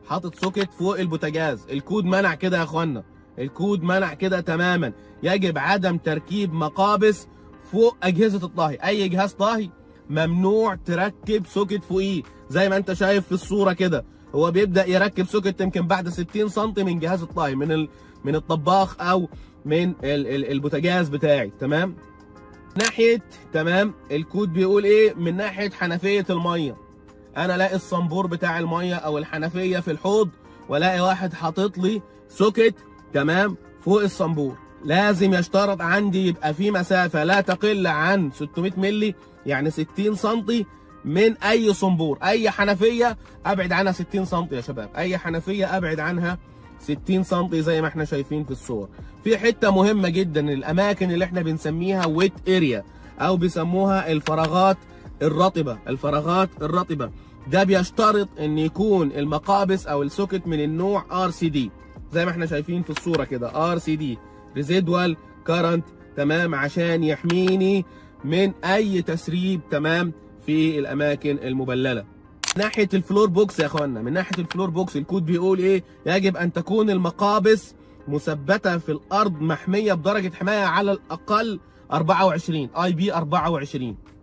حاطط سوكت فوق البوتاجاز الكود منع كده يا اخوانا الكود منع كده تماما يجب عدم تركيب مقابس فوق اجهزه الطهي اي جهاز طهي ممنوع تركب سوكت فوقيه زي ما انت شايف في الصوره كده هو بيبدا يركب سوكت يمكن بعد 60 سم من جهاز الطهي من ال... من الطباخ او من ال... ال... البوتاجاز بتاعي تمام ناحيه تمام الكود بيقول ايه من ناحيه حنفيه الميه انا الاقي الصنبور بتاع الميه او الحنفيه في الحوض والاقي واحد حاطط لي سوكت تمام فوق الصنبور لازم يشترط عندي يبقى في مسافه لا تقل عن 600 مللي يعني 60 سم من اي صنبور اي حنفيه ابعد عنها 60 سم يا شباب اي حنفيه ابعد عنها 60 سم زي ما احنا شايفين في الصور في حته مهمه جدا الاماكن اللي احنا بنسميها ويت اريا او بيسموها الفراغات الرطبه الفراغات الرطبه ده بيشترط ان يكون المقابس او السوكت من النوع ار سي دي زي ما احنا شايفين في الصوره كده ار سي دي ريزيدوال كارنت تمام عشان يحميني من اي تسريب تمام في الاماكن المبلله ناحيه الفلور بوكس يا اخوانا من ناحيه الفلور بوكس الكود بيقول ايه يجب ان تكون المقابس مثبته في الارض محميه بدرجه حمايه على الاقل 24 اي بي 24